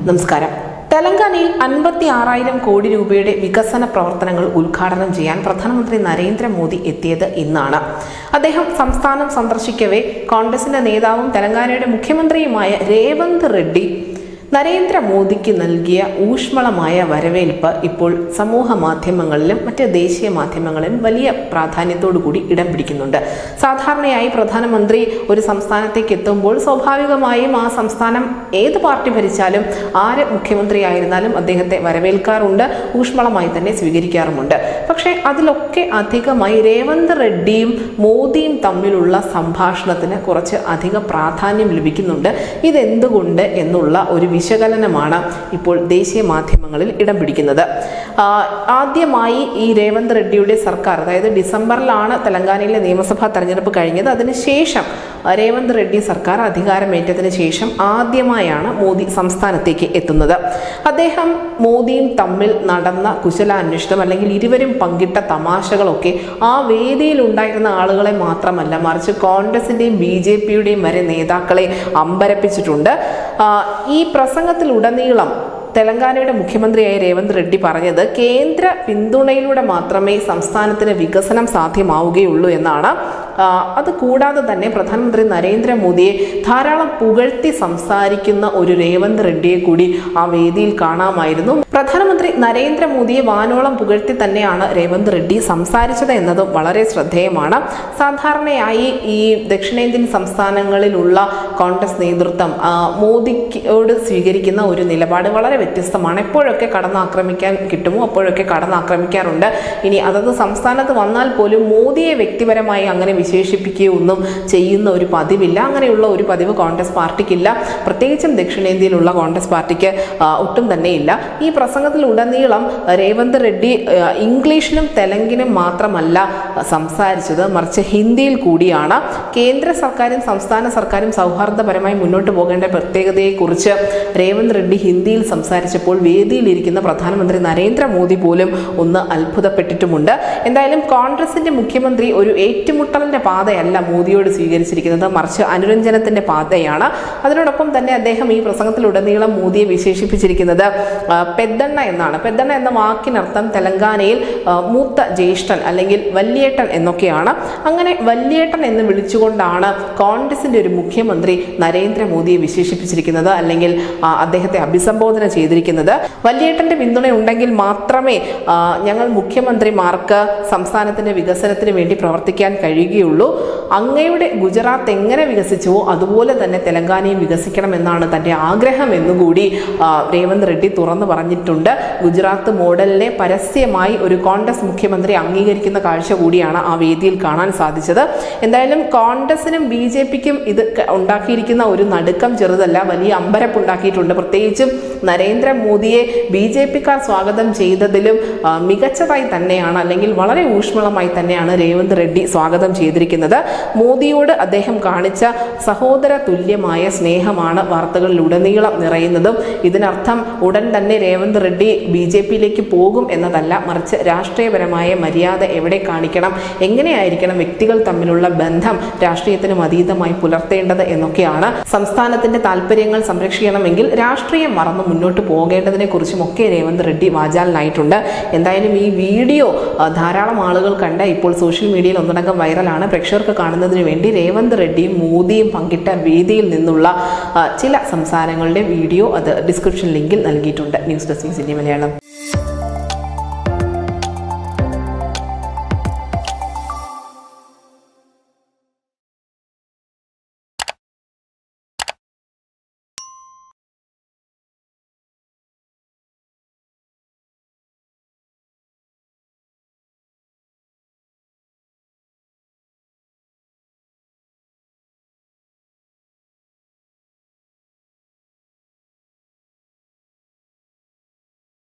നമസ്കാരം തെലങ്കാനയിൽ അൻപത്തി ആറായിരം കോടി രൂപയുടെ വികസന പ്രവർത്തനങ്ങൾ ഉദ്ഘാടനം ചെയ്യാൻ പ്രധാനമന്ത്രി നരേന്ദ്രമോദി എത്തിയത് ഇന്നാണ് അദ്ദേഹം സംസ്ഥാനം സന്ദർശിക്കവേ കോൺഗ്രസിന്റെ നേതാവും തെലങ്കാനയുടെ മുഖ്യമന്ത്രിയുമായ രേവന്ത് റെഡ്ഡി നരേന്ദ്രമോദിക്ക് നൽകിയ ഊഷ്മളമായ വരവേൽപ്പ് ഇപ്പോൾ സമൂഹ മാധ്യമങ്ങളിലും മറ്റ് ദേശീയ മാധ്യമങ്ങളിലും വലിയ പ്രാധാന്യത്തോടു കൂടി ഇടം പിടിക്കുന്നുണ്ട് സാധാരണയായി പ്രധാനമന്ത്രി ഒരു സംസ്ഥാനത്തേക്ക് എത്തുമ്പോൾ സ്വാഭാവികമായും ആ സംസ്ഥാനം ഏത് പാർട്ടി ഭരിച്ചാലും ആര് മുഖ്യമന്ത്രിയായിരുന്നാലും അദ്ദേഹത്തെ വരവേൽക്കാറുണ്ട് ഊഷ്മളമായി തന്നെ സ്വീകരിക്കാറുമുണ്ട് പക്ഷേ അതിലൊക്കെ അധികമായി രേവന്ത് റെഡ്ഡിയും മോദിയും തമ്മിലുള്ള സംഭാഷണത്തിന് കുറച്ച് അധിക പ്രാധാന്യം ലഭിക്കുന്നുണ്ട് ഇതെന്തുകൊണ്ട് എന്നുള്ള ഒരു വിശകലനമാണ് ഇപ്പോൾ ദേശീയ മാധ്യമങ്ങളിൽ ഇടം പിടിക്കുന്നത് ആ, ആദ്യമായി ഈ രേവന്ത് റെഡ്ഡിയുടെ സർക്കാർ അതായത് ഡിസംബറിലാണ് തെലങ്കാനയിലെ നിയമസഭാ തെരഞ്ഞെടുപ്പ് കഴിഞ്ഞത് അതിനുശേഷം രേവന്ത് റെഡ്ഡി സർക്കാർ അധികാരമേറ്റതിന് ശേഷം ആദ്യമായാണ് മോദി സംസ്ഥാനത്തേക്ക് എത്തുന്നത് അദ്ദേഹം മോദിയും തമ്മിൽ നടന്ന കുശലാന്വേഷണം അല്ലെങ്കിൽ ഇരുവരും പങ്കിട്ട തമാശകളൊക്കെ ആ വേദിയിൽ ഉണ്ടായിരുന്ന ആളുകളെ മാത്രമല്ല മറിച്ച് കോൺഗ്രസിന്റെയും ബി ജെ പിയുടെയും വരെ നേതാക്കളെ അമ്പരപ്പിച്ചിട്ടുണ്ട് ആ, ഈ പ്രസംഗത്തിലുടനീളം തെലങ്കാനയുടെ മുഖ്യമന്ത്രിയായ രേവന്ത് റെഡ്ഡി പറഞ്ഞത് കേന്ദ്ര പിന്തുണയിലൂടെ മാത്രമേ സംസ്ഥാനത്തിന് വികസനം സാധ്യമാവുകയുള്ളൂ എന്നാണ് ആ, അത് കൂടാതെ തന്നെ പ്രധാനമന്ത്രി നരേന്ദ്രമോദിയെ ധാരാളം പുകഴ്ത്തി സംസാരിക്കുന്ന ഒരു രേവന്ത് റെഡ്ഡിയെ കൂടി ആ വേദിയിൽ കാണാമായിരുന്നു പ്രധാനമന്ത്രി നരേന്ദ്രമോദിയെ വാനോളം പുകഴ്ത്തി തന്നെയാണ് രേവന്ത് റെഡ്ഡി സംസാരിച്ചത് എന്നതും വളരെ ശ്രദ്ധേയമാണ് സാധാരണയായി ഈ ദക്ഷിണേന്ത്യൻ സംസ്ഥാനങ്ങളിലുള്ള കോൺഗ്രസ് നേതൃത്വം ആ, മോദിയോട് സ്വീകരിക്കുന്ന ഒരു നിലപാട് വളരെ വ്യത്യസ്തമാണ് എപ്പോഴൊക്കെ കടന്നാക്രമിക്കാൻ കിട്ടുമോ അപ്പോഴൊക്കെ കടന്നാക്രമിക്കാറുണ്ട് ഇനി അതത് സംസ്ഥാനത്ത് വന്നാൽ പോലും മോദിയെ വ്യക്തിപരമായി അങ്ങനെ വിശേഷിപ്പിക്കുകയോ ഒന്നും ചെയ്യുന്ന ഒരു പതിവില്ല അങ്ങനെയുള്ള ഒരു പതിവ് കോൺഗ്രസ് പാർട്ടിക്കില്ല പ്രത്യേകിച്ചും ദക്ഷിണേന്ത്യയിലുള്ള കോൺഗ്രസ് പാർട്ടിക്ക് ആ, ഒട്ടും തന്നെയില്ല ഈ പ്രസംഗത്തിൽ ഉടനീളം രേവന്ത് റെഡ്ഡി ആ, ഇംഗ്ലീഷിലും തെലുങ്കിനും മാത്രമല്ല സംസാരിച്ചത് മറിച്ച് ഹിന്ദിയിൽ കൂടിയാണ് കേന്ദ്ര സർക്കാരും സംസ്ഥാന സർക്കാരും സൗഹാർദ്ദപരമായി മുന്നോട്ട് പോകേണ്ട പ്രത്യേകതയെക്കുറിച്ച് രേവന്ത് റെഡ്ഡി ഹിന്ദിയിൽ സംസാരിച്ചപ്പോൾ വേദിയിലിരിക്കുന്ന പ്രധാനമന്ത്രി നരേന്ദ്രമോദി പോലും ഒന്ന് അത്ഭുതപ്പെട്ടിട്ടുമുണ്ട് എന്തായാലും കോൺഗ്രസിന്റെ മുഖ്യമന്ത്രി ഒരു ഏറ്റുമുട്ടലിന്റെ പാതയല്ല മോദിയോട് സ്വീകരിച്ചിരിക്കുന്നത് മറിച്ച് അനുരഞ്ജനത്തിന്റെ പാതയാണ് അതിനോടൊപ്പം തന്നെ അദ്ദേഹം ഈ പ്രസംഗത്തിലുടനീളം മോദിയെ വിശേഷിപ്പിച്ചിരിക്കുന്നത് ആ, പെദ്ദണ്ണ എന്നാണ് പെദ്ദണ്ണ എന്ന വാക്കിനർത്ഥം തെലങ്കാനയിൽ ആ, മൂത്ത ജ്യേഷ്ഠൻ അല്ലെങ്കിൽ വല്യേട്ടൻ എന്നൊക്കെയാണ് അങ്ങനെ വല്യേട്ടൻ എന്ന് വിളിച്ചുകൊണ്ടാണ് കോൺഗ്രസിന്റെ ഒരു മുഖ്യമന്ത്രി നരേന്ദ്രമോദിയെ വിശേഷിപ്പിച്ചിരിക്കുന്നത് അല്ലെങ്കിൽ ആ, അദ്ദേഹത്തെ അഭിസംബോധന ചെയ്തിരിക്കുന്നത് വല്യേട്ടന്റെ പിന്തുണ ഉണ്ടെങ്കിൽ മാത്രമേ ആ, ഞങ്ങൾ മുഖ്യമന്ത്രിമാർക്ക് സംസ്ഥാനത്തിന്റെ വികസനത്തിന് വേണ്ടി പ്രവർത്തിക്കാൻ കഴിയുകയുള്ളൂ അങ്ങയുടെ ഗുജറാത്ത് എങ്ങനെ വികസിച്ചുവോ അതുപോലെ തന്നെ തെലങ്കാനയും വികസിക്കണമെന്നാണ് തന്റെ ആഗ്രഹം എന്നുകൂടി ആ, രേവന്ത് റെഡ്ഡി തുറന്നു പറഞ്ഞിട്ടുണ്ട് ഗുജറാത്ത് മോഡലിനെ പരസ്യമായി ഒരു കോൺഗ്രസ് മുഖ്യമന്ത്രി അംഗീകരിക്കുന്ന കാഴ്ച കൂടിയാണ് ആ വേദിയിൽ കാണാൻ സാധിച്ചത് എന്തായാലും കോൺഗ്രസിനും ബി ജെ പിക്കും ഇത് ക- ഉണ്ടാക്കിയിരിക്കുന്ന ഒരു നടുക്കം ചെറുതല്ല വലിയ അമ്പരപ്പ് ഉണ്ടാക്കിയിട്ടുണ്ട് പ്രത്യേകിച്ചും നരേന്ദ്രമോദിയെ ബി ജെ പിക്കാർ സ്വാഗതം ചെയ്തതിലും ആ, മികച്ചതായി തന്നെയാണ് അല്ലെങ്കിൽ വളരെ ഊഷ്മളമായി തന്നെയാണ് രേവന്ത് റെഡ്ഡി സ്വാഗതം ചെയ്തിരിക്കുന്നത് മോദിയോട് അദ്ദേഹം കാണിച്ച സഹോദര തുല്യമായ സ്നേഹമാണ് വാർത്തകളിലുടനീളം നിറയുന്നതും ഇതിനർത്ഥം ഉടൻ തന്നെ രേവന്ത് റെഡ്ഡി ബി ജെ പിയിലേക്ക് പോകും എന്നതല്ല മറിച്ച് രാഷ്ട്രീയപരമായ മര്യാദ എവിടെ കാണിക്കണം എങ്ങനെയായിരിക്കണം വ്യക്തികൾ തമ്മിലുള്ള ബന്ധം രാഷ്ട്രീയത്തിനും അതീതമായി പുലർത്തേണ്ടത് എന്നൊക്കെയാണ് സംസ്ഥാനത്തിന്റെ താല്പര്യങ്ങൾ സംരക്ഷിക്കണമെങ്കിൽ രാഷ്ട്രീയം മറന്ന് മുന്നോട്ട് പോകേണ്ടതിനെ കുറിച്ചും ഒക്കെ രേവന്ത് റെഡ്ഡി വാചാലനായിട്ടുണ്ട് എന്തായാലും ഈ വീഡിയോ ആ, ധാരാളം ആളുകൾ കണ്ട് ഇപ്പോൾ സോഷ്യൽ മീഡിയയിൽ ഒന്നടങ്കം വൈറലാണ് പ്രേക്ഷകർക്ക് കാണുന്നതിന് വേണ്ടി രേവന്ത് റെഡ്ഡിയും മോദിയും പങ്കിട്ട വേദിയിൽ നിന്നുള്ള ആ, ചില സംസാരങ്ങളുടെ വീഡിയോ അത് ഡിസ്ക്രിപ്ഷൻ ലിങ്കിൽ നൽകിയിട്ടുണ്ട് ന്യൂസ് ഡെസ്ക് സിറ്റി മലയാളം